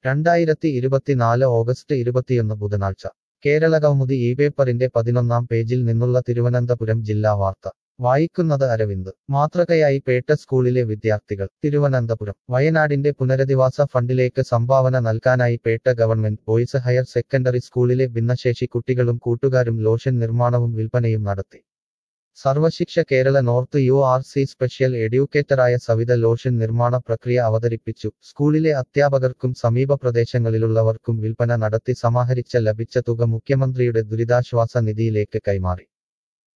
രണ്ടായിരത്തി ഇരുപത്തിനാല് ഓഗസ്റ്റ് ഇരുപത്തിയൊന്ന് ബുധനാഴ്ച കേരള കൗമുദി ഈ പേപ്പറിന്റെ പതിനൊന്നാം പേജിൽ നിന്നുള്ള തിരുവനന്തപുരം ജില്ലാ വാർത്ത വായിക്കുന്നത് അരവിന്ദ് മാതൃകയായി പേട്ട സ്കൂളിലെ വിദ്യാർത്ഥികൾ തിരുവനന്തപുരം വയനാടിന്റെ പുനരധിവാസ ഫണ്ടിലേക്ക് സംഭാവന നൽകാനായി Petta government boys higher secondary സ്കൂളിലെ ഭിന്നശേഷി കുട്ടികളും കൂട്ടുകാരും ലോഷൻ നിർമ്മാണവും വിൽപ്പനയും നടത്തി Sarvashiksha Kerala north U R C special എഡ്യൂക്കേറ്ററായ സവിത ലോഷൻ നിർമ്മാണ പ്രക്രിയ അവതരിപ്പിച്ചു സ്കൂളിലെ അധ്യാപകർക്കും സമീപ പ്രദേശങ്ങളിലുള്ളവർക്കും വിൽപ്പന നടത്തി സമാഹരിച്ച ലഭിച്ച തുക മുഖ്യമന്ത്രിയുടെ ദുരിതാശ്വാസ നിധിയിലേക്ക് കൈമാറി